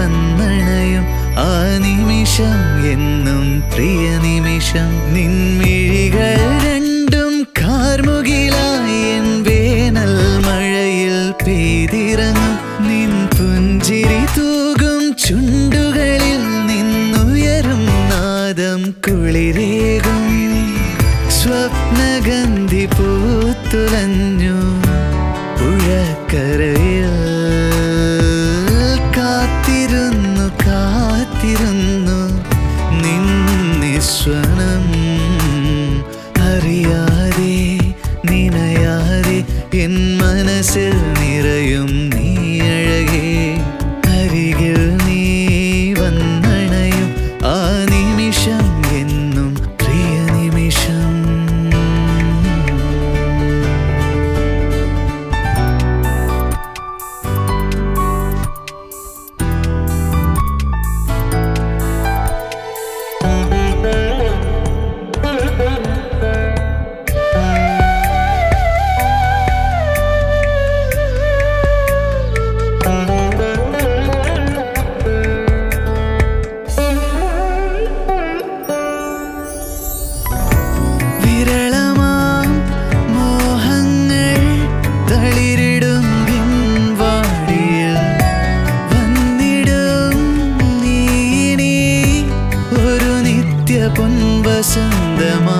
വന്നണയും ആ നിമിഷം എന്നും പ്രിയ നിമിഷം നിൻമിഴികൾ രണ്ടും കാർമുകിലായി എൻ വേനൽ മഴയിൽ പെയ്തിറങ്ങും നിൻ പുഞ്ചിരി തൂകും ചുണ്ടുകളിൽ നിന്നുയരും നാദം കുളിരേകും സ്വപ്നഗന്ധി പൂത്തുലഞ്ഞു പുഴക്കരയിൽ കാത്തിരുന്നു കാത്തിരുന്നു നിന്നിസ്വനം അറിയാതെ നിനയാതെ എൻ മനസ്സിൽ നിറയും നീ അഴകേ അരികിൽ നീ വന്നണയും ആ നിമിഷം എന്നും പ്രിയ നിമിഷം വിരളമാം മോഹങ്ങൾ തളിരിടും പിൻവാടിയിൽ വന്നിടും നീ ഇനി ഒരു നിത്യ പൊൻവസന്തമായി